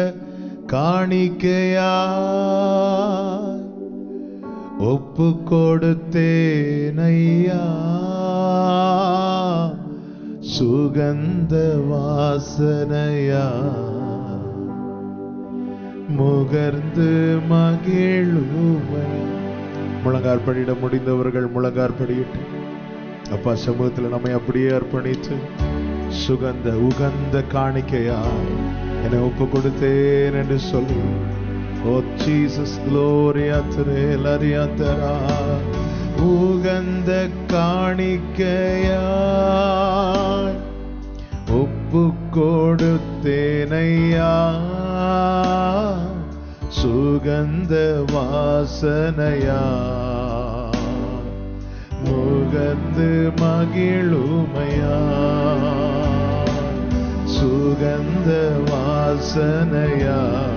காணிக்கையா ஒப்பு கொடுத்தேனையா சுகந்த வாசனையா முகர்ந்து மகிழுமை முழங்கார் படியிட முடிந்தவர்கள் முழங்கார் படியிட்டு அப்பா சமூகத்தில் நம்மை அப்படியே அர்ப்பணித்து சுகந்த உகந்த காணிக்கையாய் என்னை ஒப்பு கொடுத்தேன் என்று சொல்லி ஓ ஜீசஸ் gloria திரே லரியாந்தரா உகந்த காணிக்கையாய் ஒப்பு கொடுத்தேனையா சுகந்த வாசனையா முகந்து மகிழுமையா சுகந்த வாசனையா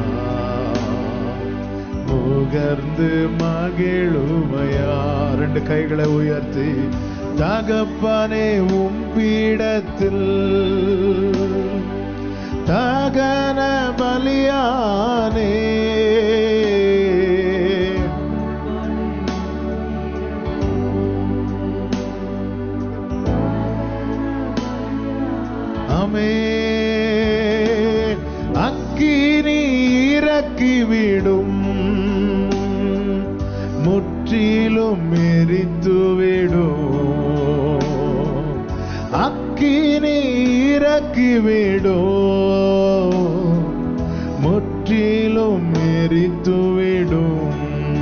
முகர்ந்து மகிழுமையா ரெண்டு கைகளை உயர்த்தி தகப்பனே உம் பீடத்தில் தகன பலியானே அமே அக்கினி இறக்கிவிடும் முற்றிலும் எரித்துவிடும் அக்கினி இறக்கிவிடும் முற்றிலும் எரித்துவிடும்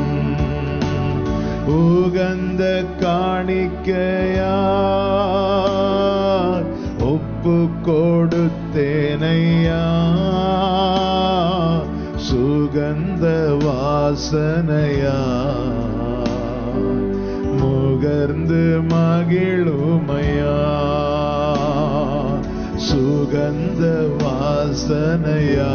உகந்த காணிக்கையா ஒப்பு கொடுத்தேனையா சுகந்த வாசனையா முகர்ந்து மகிழுமையா சுகந்த வாசனையா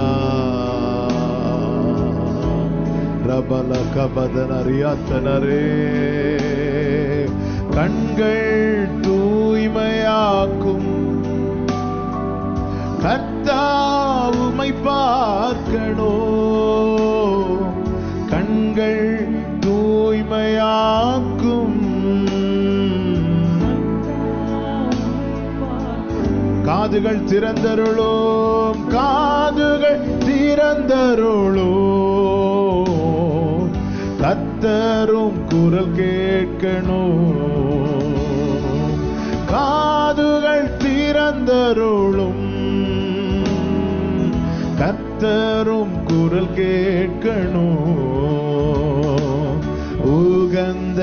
ரபல கபதனறியாத்தனரே கண்கள் தூய்மையாக்கும் கர்த்தாவுமை பார்க்கணோ கண்கள் தூய்மையாக்கும் காதுகள் திறந்தருளோம் காதுகள் திறந்தருளோம் கத்தரும் குரல் கேட்கணும் காதுகள் திறந்தருளும் கத்தரும் குரல் கேட்கணும் உகந்த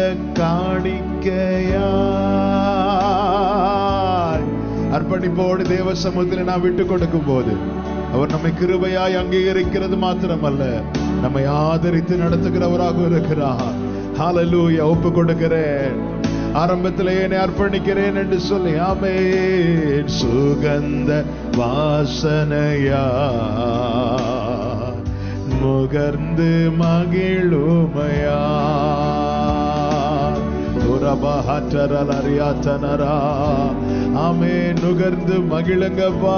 காணிக்கையாய் அர்ப்பணிப்போடு தேவ சமூகத்தில் நான் விட்டு கொடுக்கும் போது அவர் நம்மை கிருபையாய் அங்கீகரிக்கிறது மாத்திரமல்ல நம்மை ஆதரித்து நடத்துகிறவராக இருக்கிறார் ஹalleluya ஒப்பு கொடுக்கிறேன் ஆரம்பத்தில் என்னை அர்ப்பணிக்கிறேன் என்று சொல்லி ஆமென் சுகந்த வாசனையா முகர்ந்து மகிழுமையா அறியாத்தனரா ஆமே நுகர்ந்து மகிழுங்கப்பா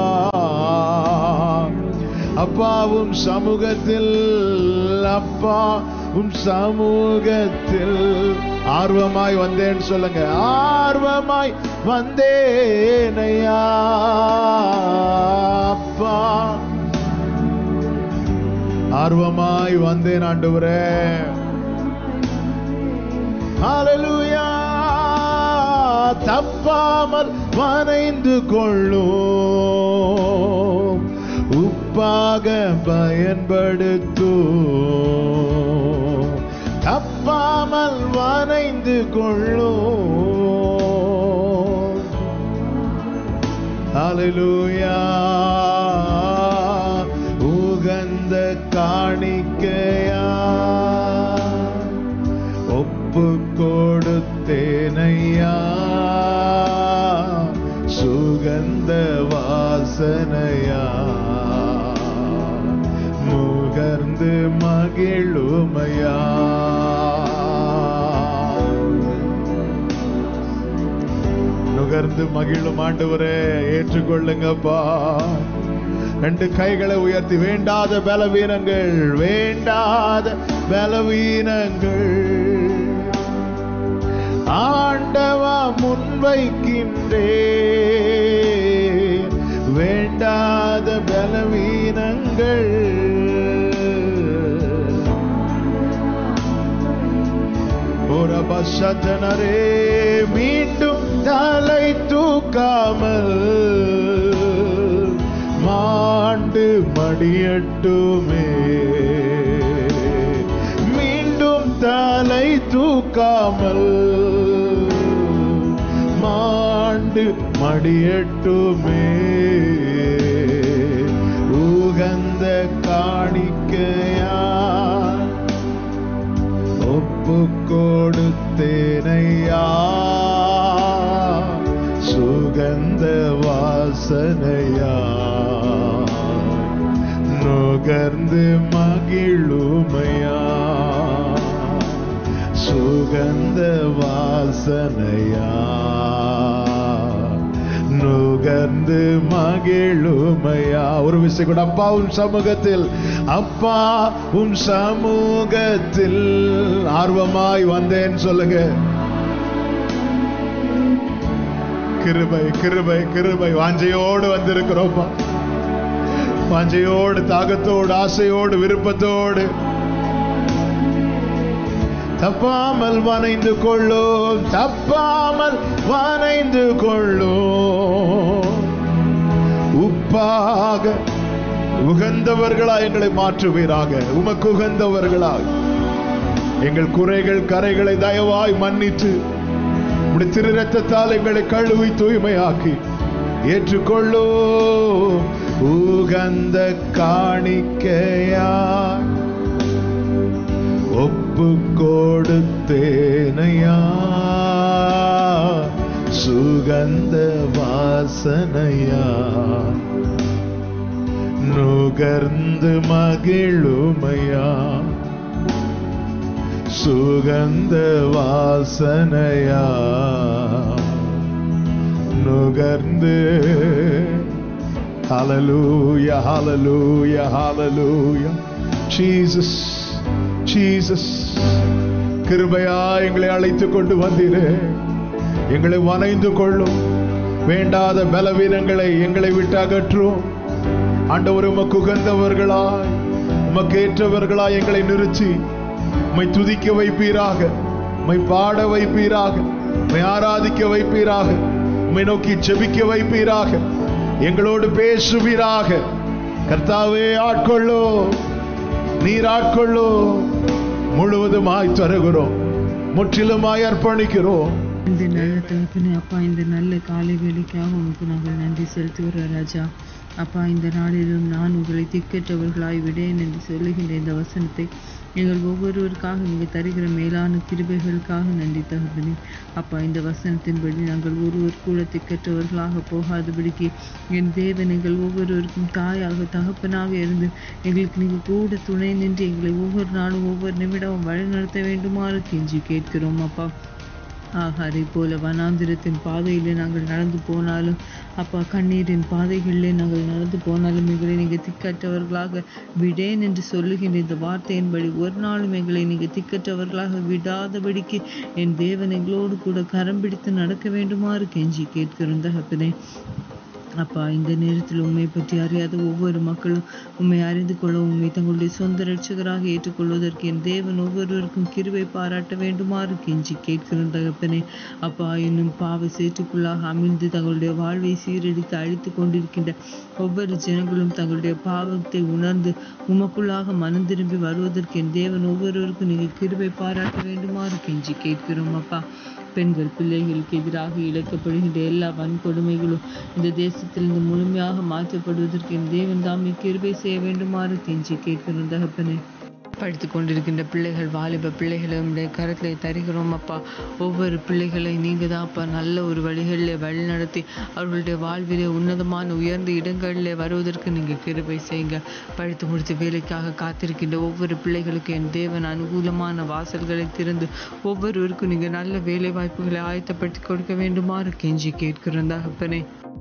அப்பாவும் சமூகத்தில் அப்பா உம் சமூகத்தில் ஆர்வமாய் வந்தேன் சொல்லுங்க ஆர்வமாய் வந்தேனையா அப்பா ஆர்வமாய் வந்தேன் ஆண்டவரே ஹalleluya தப்பாமல் வனைந்து கொள்ளும் உப்பாக பயன்படுத்தும் தப்பாமல் வனைந்து கொள்ளும் ஹalleluya உகந்த காணிக்கையா ஒப்பு கொடுத்தேனையா சுகந்த வாசனையா முகர்ந்து மகிழுமையா நுகர்ந்து மகிழும் ஆண்டவரே ஏற்றுக்கொள்ளுங்கப்பா ரெண்டு கைகளை உயர்த்தி வேண்டாத பலவீனங்கள் வேண்டாத பலவீனங்கள் ஆண்டவா முன்வைக்கின்றே வேண்டாத பலவீனங்கள் ஒரு பசத்தனரே மீண்டும் தலை தூக்காமல் மாண்டு மடியட்டுமே மீண்டும் தலை தூக்காமல் மாண்டு மடியட்டுமே உகந்த காணிக்கையா ஒப்பு கொடுத்தேனையா சுகந்த வாசனையா நுகர்ந்து மகிழுமையா சுகந்த வாசனையா நுகர்ந்து மகிழுமையா ஒரு விஷயம் கூட அப்பா உன் சமூகத்தில் அப்பா உன் சமூகத்தில் ஆர்வமாய் வந்தேன் சொல்லுங்க கிருபை கிருபை கிருபை வாஞ்சையோடு வந்திருக்கிறோம்ப்பா வாஞ்சையோடு தாகத்தோடு ஆசையோடு விருப்பத்தோடு தப்பாமல் வனைந்து கொள்ளும் தப்பாமல் வனைந்து கொள்ளும் உப்பாக உகந்தவர்களா எங்களை மாற்றுவீராக உமக்கு உகந்தவர்களாக எங்கள் குறைகள் கரைகளை தயவாய் மன்னித்து உடைய திரு ரத்தத்தால் எங்களை கழுவி தூய்மையாக்கி ஏற்றுக்கொள்ளும் உகந்த காணிக்கையா ஒப்பு கொடுத்தேனையா சுகந்த வாசனையா நுகர்ந்து மகிழுமையா சுகந்த வாசனையா நுகர்ந்து Hallelujah, hallelujah, hallelujah. Jesus, Jesus. கிருபையா எங்களை அழைத்து கொண்டு வந்தீரே எங்களை வனைந்து கொள்ளும் வேண்டாத பலவீனங்களை எங்களை விட்டு அகற்றும் ஆண்டவர் உமக்கு உகந்தவர்களாய் உமக்கு ஏற்றவர்களாய் எங்களை நிறுத்தி உம்மை துதிக்க வைப்பீராக உம்மை பாட வைப்பீராக உம்மை ஆராதிக்க வைப்பீராக உம்மை நோக்கி ஜெபிக்க வைப்பீராக எங்களோடு பேசுவீராக கர்த்தாவே ஆட்கொள்ளோ நீர் ஆட்கொள்ளோ முழுவதுமாய் தருகிறோம் முற்றிலுமாய் அர்ப்பணிக்கிறோம் இந்த நல்ல தகப்பனே அப்பா இந்த நல்ல காலை வேலைக்காக உமக்கு நாங்கள் நன்றி செலுத்துகிறோம் ராஜா அப்பா இந்த நாளிலும் நான் உங்களை திக்கற்றவர்களாய் விடேன் என்று சொல்லுகின்ற இந்த வசனத்தை எங்கள் ஒவ்வொருவருக்காக நீங்கள் தருகிற மேலான கிருபைகளுக்காக நன்றி தகப்பனே அப்பா இந்த வசனத்தின்படி நாங்கள் ஒருவர் கூட திக்கற்றவர்களாக போகாதபடிக்கு என் தேவன் எங்கள் ஒவ்வொருவருக்கும் தாயாக தகப்பனாக இருந்து எங்களுக்கு நீங்கள் கூட துணை நின்று எங்களை ஒவ்வொரு நாளும் ஒவ்வொரு நிமிடமும் வழிநடத்த வேண்டுமாறு கெஞ்சி கேட்கிறோம் அப்பா ஆகாரை போல வனாந்திரத்தின் பாதையிலே நாங்கள் நடந்து போனாலும் அப்பா கண்ணீரின் பாதைகளிலே நாங்கள் நடந்து போனாலும் எங்களை நீங்கள் திக்கற்றவர்களாக விடேன் என்று சொல்லுகின்ற இந்த வார்த்தையின்படி ஒரு நாளும் எங்களை நீங்கள் திக்கற்றவர்களாக விடாதபடிக்கு என் தேவன் எங்களோடு கூட கரம் பிடித்து நடக்க வேண்டுமாறு கெஞ்சி கேட்கிறோம் தகப்பனே அப்பா இந்த நேரத்தில் உண்மை பற்றி அறியாத ஒவ்வொரு மக்களும் உண்மை அறிந்து கொள்ள உண்மை தங்களுடைய சொந்த ரட்சகராக ஏற்றுக்கொள்வதற்கு என் தேவன் ஒவ்வொருவருக்கும் கிருபை பாராட்ட வேண்டுமாறு கெஞ்சி கேட்கிறோம் தகப்பனே அப்பா இன்னும் பாவ சேற்றுக்குள்ளாக அமிழ்ந்து தங்களுடைய வாழ்வை சீரழித்து அழித்து கொண்டிருக்கின்ற ஒவ்வொரு ஜனங்களும் தங்களுடைய பாவத்தை உணர்ந்து உமக்குள்ளாக மனம் திரும்பி வருவதற்கு என் தேவன் ஒவ்வொருவருக்கும் நீங்கள் கிருபை பாராட்ட வேண்டுமாறு கெஞ்சி கேட்கிறோம் அப்பா பெண்கள் பிள்ளைகளுக்கு எதிராக இழைக்கப்படுகின்ற எல்லா வன்கொடுமைகளும் இந்த தேசத்திலிருந்து முழுமையாக மாற்றப்படுவதற்கு என் தேவன் தாமே கிருபை செய்ய வேண்டுமாறு கெஞ்சி கேட்கிறோம் தகப்பனே படித்து கொண்டிருக்கின்ற பிள்ளைகள் வாலிப பிள்ளைகளை உம்முடைய கரத்திலே தருகிறோம் அப்பா ஒவ்வொரு பிள்ளைகளை நீங்கள் தான் அப்பா நல்ல ஒரு வழிகளில் வழி நடத்தி அவர்களுடைய வாழ்விலே உன்னதமான உயர்ந்த இடங்களிலே வருவதற்கு நீங்கள் கிருபை செய்யுங்க படித்து முடித்து வேலைக்காக காத்திருக்கின்ற ஒவ்வொரு பிள்ளைகளுக்கு என் தேவன் அனுகூலமான வாசல்களை திறந்து ஒவ்வொருவருக்கும் நீங்கள் நல்ல வேலை வாய்ப்புகளை ஆயத்தப்படுத்தி கொடுக்க வேண்டுமாறு கெஞ்சி கேட்கிறோம் தகப்பனே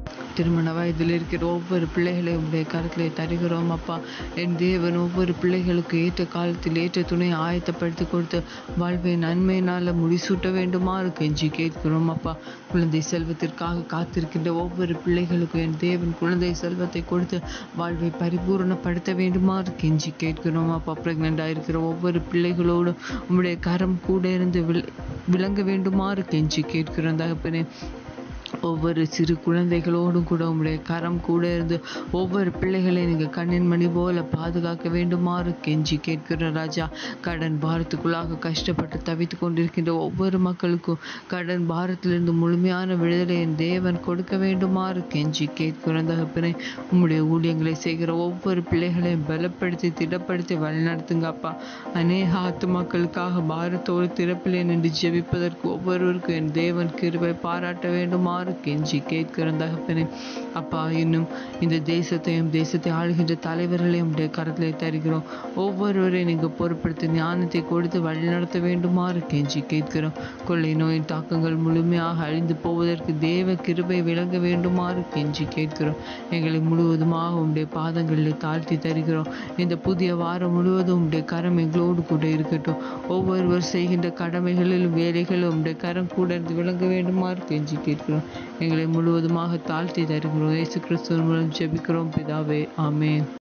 திருமண வயதில் இருக்கிற ஒவ்வொரு பிள்ளைகளையும் உடைய கருத்திலே தருகிறோம் அப்பா என் தேவன் ஒவ்வொரு பிள்ளைகளுக்கு ஏற்ற காலத்தில் ஏற்ற துணையை ஆயத்தப்படுத்தி கொடுத்து வாழ்வை நன்மையினால் முடிசூட்ட வேண்டுமாறு கெஞ்சி கேட்கிறோம் அப்பா குழந்தை செல்வத்திற்காக காத்திருக்கின்ற ஒவ்வொரு பிள்ளைகளுக்கும் என் தேவன் குழந்தை செல்வத்தை கொடுத்து வாழ்வை பரிபூரணப்படுத்த வேண்டுமாறு கெஞ்சி கேட்கிறோம் அப்பா ப்ரெக்னெண்டாக இருக்கிற ஒவ்வொரு பிள்ளைகளோடும் உம்முடைய கரம் கூட இருந்து வில் விளங்க வேண்டுமாறு கெஞ்சி கேட்கிறோம் தகப்பனே ஒவ்வொரு சிறு குழந்தைகளோடும் கூட உங்களுடைய கரம் கூட இருந்து ஒவ்வொரு பிள்ளைகளையும் நீங்கள் கண்ணின் மணி போல பாதுகாக்க வேண்டுமாறு கெஞ்சி கேட்கிற ராஜா கடன் பாரத்துக்குள்ளாக கஷ்டப்பட்டு தவித்து கொண்டிருக்கின்ற ஒவ்வொரு மக்களுக்கும் கடன் பாரத்திலிருந்து முழுமையான விடுதலை என் தேவன் கொடுக்க வேண்டுமாறு கெஞ்சி கேட்கிற தகப்பனே உம்முடைய ஊழியங்களை செய்கிற ஒவ்வொரு பிள்ளைகளையும் பலப்படுத்தி திடப்படுத்தி வழிநடத்துங்க அப்பா அநேக ஆத்துமாக்களுக்காக பாரத்தோடு திறப்பிலே நின்று ஜெபிப்பதற்கு ஒவ்வொருவருக்கும் என் தேவன் கிருபை பாராட்ட வேண்டுமாறு கெஞ்சி கேட்கிற தகப்பனே அப்பா இன்னும் இந்த தேசத்தையும் தேசத்தை ஆளுகின்ற தலைவர்களையும் உடைய கரத்திலே தருகிறோம் ஒவ்வொருவரையும் நீங்கள் பொறுப்படுத்தி ஞானத்தை கொடுத்து வழிநடத்த வேண்டுமாறு கெஞ்சி கேட்கிறோம் கொள்ளை நோயின் தாக்கங்கள் முழுமையாக அழிந்து போவதற்கு தேவ கிருபை விளங்க வேண்டுமாறு கெஞ்சி கேட்கிறோம் எங்களை முழுவதுமாக உம்முடைய பாதங்களில் தாழ்த்தி தருகிறோம் இந்த புதிய வாரம் முழுவதும் உம்முடைய கரம் எங்களோடு கூட இருக்கட்டும் ஒவ்வொருவர் செய்கின்ற கடமைகளிலும் வேலைகளிலும் உம்முடைய கரம் கூட இருந்து விளங்க வேண்டுமாறு கெஞ்சி கேட்கிறோம் எங்களை முழுவதுமாக தாழ்த்தி தருகிறோம் இயேசு கிறிஸ்துவின் மூலம் ஜெபிக்கிறோம் பிதாவே ஆமென்